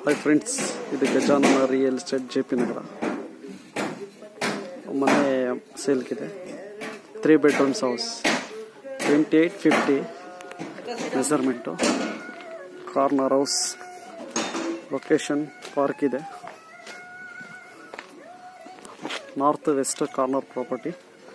hi friends ಇದು Gajanana real estate J P Nagar ಮನೆ ಸೇಲ್ಗಿದೆ three bedrooms house twenty eight fifty measurement corner house location park ಇದೆ north west corner property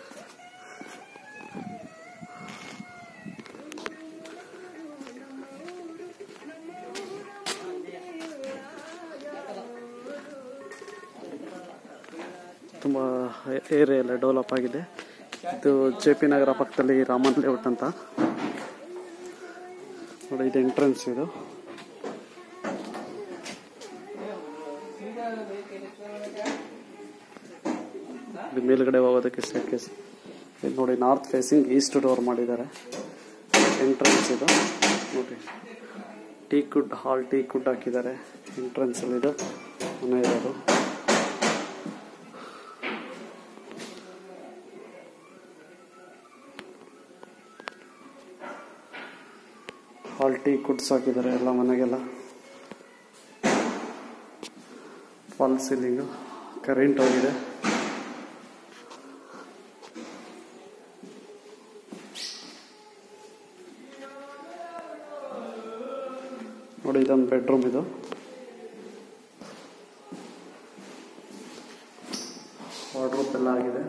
ತುಂಬ area ಎಲ್ಲ develop ಆಗಿದೆ ಇದು ಜೆ ಪಿ ನಗರ ಪಕ್ಕದಲ್ಲಿ ರಾಮನ್ ಲೇಔಟ್ ಅಂತ ನೋಡಿ ಇದು ಎಂಟ್ರೆನ್ಸ್ ಇದು ಇದು ಮೇಲ್ಗಡೆ ಹೋಗೋದಕ್ಕೆ ಸ್ಟೇರ್ಕೇಸ್ ಇದು ನೋಡಿ ನಾರ್ತ್ ಫೇಸಿಂಗ್ ಈಸ್ಟ್ ಡೋರ್ ಮಾಡಿದ್ದಾರೆ ಎಂಟ್ರೆನ್ಸ್ ಇದು ನೋಡಿ ಟೀ ಕುಡ್ ಹಾಲ್ ಟೀ ಕುಡ್ ಹಾಕಿದ್ದಾರೆ ಎಂಟ್ರೆನ್ಸ್ ಅಲ್ಲಿ ಇದು ಮನೆ ಇರೋದು ಹಾಲ್ ಟೀ ಕುಡ್ಸ್ ಹಾಕಿದ್ದಾರೆ ಎಲ್ಲ ಮನೆಗೆಲ್ಲ ಫಾಲ್ ಸೀಲಿಂಗು ಕರೆಂಟ್ ಹೋಗಿದೆ ನೋಡಿ ಇದೊಂದು ಬೆಡ್ರೂಮ್ ಇದು ವಾರ್ಡ್ರೋಪ್ ಎಲ್ಲ ಆಗಿದೆ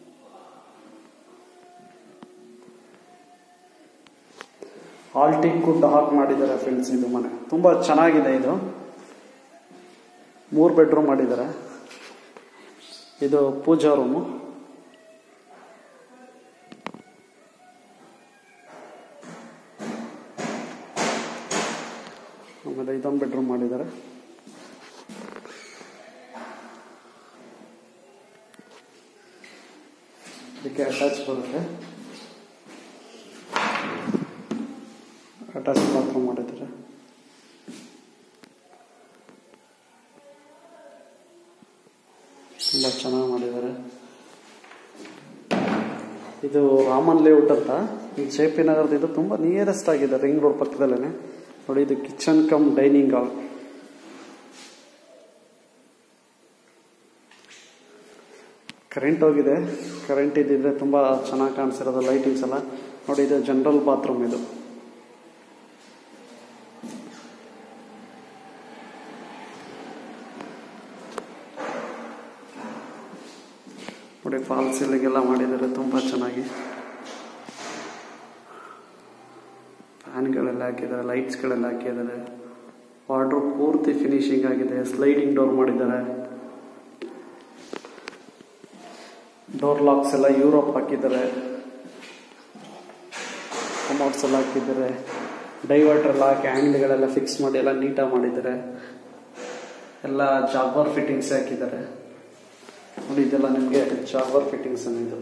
ಆಲ್ಟಿ ಕುಡ್ ಹಾಕ್ ಮಾಡಿದ್ದಾರೆ ಫ್ರೆಂಡ್ಸ್ ಇದು ಮನೆ ತುಂಬಾ ಚೆನ್ನಾಗಿದೆ ಇದು ಮೂರು ಬೆಡ್ರೂಮ್ ಮಾಡಿದ್ದಾರೆ ಇದು ಪೂಜಾ ರೂಮು ಆಮೇಲೆ ಇದೊಂದು ಬೆಡ್ರೂಮ್ ಮಾಡಿದ್ದಾರೆ ಇದಕ್ಕೆ ಅಟ್ಯಾಚ್ ಬರುತ್ತೆ ಅಟ್ಯಾಚ್ ಬಾತ್ರೂಮ್ ಮಾಡಿದ್ದಾರೆ ತುಂಬ ಚೆನ್ನಾಗಿ ಮಾಡಿದ್ದಾರೆ ಇದು ರಾಮನ್ ಲೇಔಟ್ ಅಂತ ಈ ಜೆ ಪಿ ನಗರದ ಇದು ತುಂಬ ನಿಯರೆಸ್ಟ್ ಆಗಿದೆ ರಿಂಗ್ ರೋಡ್ ಪಕ್ಕದಲ್ಲೇ ನೋಡಿ ಇದು kitchen cum dining hall current ಹೋಗಿದೆ ಕರೆಂಟ್ ಇದ್ದಿದ್ರೆ ತುಂಬ ಚೆನ್ನಾಗಿ ಕಾಣಿಸಿರೋದು ಲೈಟಿಂಗ್ಸ್ ಎಲ್ಲ ನೋಡಿ ಇದು ಜನರಲ್ ಬಾತ್ರೂಮ್ ಇದು ನೋಡಿ ಫಾಲ್ ಸೀಲಿಂಗ್ ಮಾಡಿದ್ದಾರೆ ತುಂಬ ಚೆನ್ನಾಗಿ ಫ್ಯಾನ್ಗಳೆಲ್ಲ ಹಾಕಿದ್ದಾರೆ ಲೈಟ್ಸ್ಗಳೆಲ್ಲ ಹಾಕಿದ್ದಾರೆ ವಾರ್ಡ್ರೋಬ್ ಪೂರ್ತಿ ಫಿನಿಶಿಂಗ್ ಆಗಿದೆ ಸ್ಲೈಡಿಂಗ್ ಡೋರ್ ಮಾಡಿದ್ದಾರೆ ಡೋರ್ ಲಾಕ್ಸ್ ಎಲ್ಲ ಯುರೋಪ್ ಹಾಕಿದ್ದಾರೆ ಕಮೋಡ್ಸ್ ಎಲ್ಲ ಹಾಕಿದ್ದಾರೆ ಡೈವರ್ಟರ್ ಎಲ್ಲ ಹಾಕಿ ಹ್ಯಾಂಡ್ಗಳೆಲ್ಲ ಫಿಕ್ಸ್ ಮಾಡಿ ಎಲ್ಲ ನೀಟಾಗಿ ಮಾಡಿದ್ದಾರೆ ಎಲ್ಲ ಜಾಬರ್ ಫಿಟ್ಟಿಂಗ್ಸ್ ಹಾಕಿದ್ದಾರೆ ನೋಡಿ ಇದೆಲ್ಲ ನಿಮಗೆ ಜಾಬರ್ ಫಿಟ್ಟಿಂಗ್ಸ್ ಇದು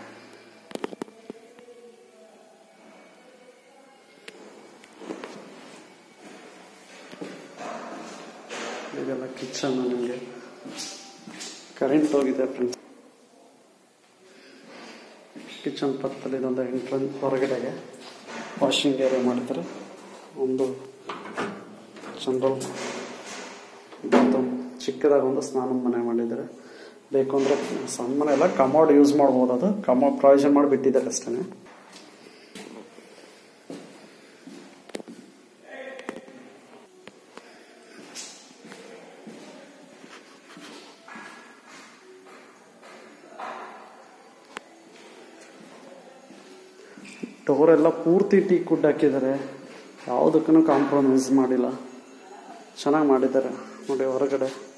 ಇದೆಲ್ಲ ಕಿಚನ್ ನಿಮಗೆ ಕರೆಂಟ್ ಹೋಗಿದೆ ಫ್ರೆಂಡ್ಸ್ ಕಿಚನ್ ಪಕ್ಕದಲ್ಲಿ ಇದೊಂದು ಎಂಟ್ರೆನ್ಸ್ ಹೊರಗಡೆಗೆ ವಾಷಿಂಗ್ ಏರಿಯಾ ಮಾಡಿದ್ದಾರೆ ಒಂದು ಜನರಲ್ ಬಾತ್ರೂಮ್ ಚಿಕ್ಕದಾಗಿ ಒಂದು ಸ್ನಾನ ಮನೆ ಮಾಡಿದ್ದಾರೆ ಬೇಕು ಅಂದರೆ ಸಣ್ಣ ಮನೆ ಎಲ್ಲ ಕಮೋಡ್ ಯೂಸ್ ಮಾಡ್ಬೋದು ಅದು ಕಮೋಡ್ ಪ್ರಾವಿಷನ್ ಮಾಡಿ ಬಿಟ್ಟಿದ್ದಾರೆ ಅಷ್ಟೇ ಡೋರ್ ಎಲ್ಲ ಪೂರ್ತಿ ಟೀ ಕುಡ್ ಹಾಕಿದ್ದಾರೆ ಯಾವುದಕ್ಕೂ ಕಾಂಪ್ರಮೈಸ್ ಮಾಡಿಲ್ಲ ಚೆನ್ನಾಗಿ ಮಾಡಿದ್ದಾರೆ ನೋಡಿ ಹೊರಗಡೆ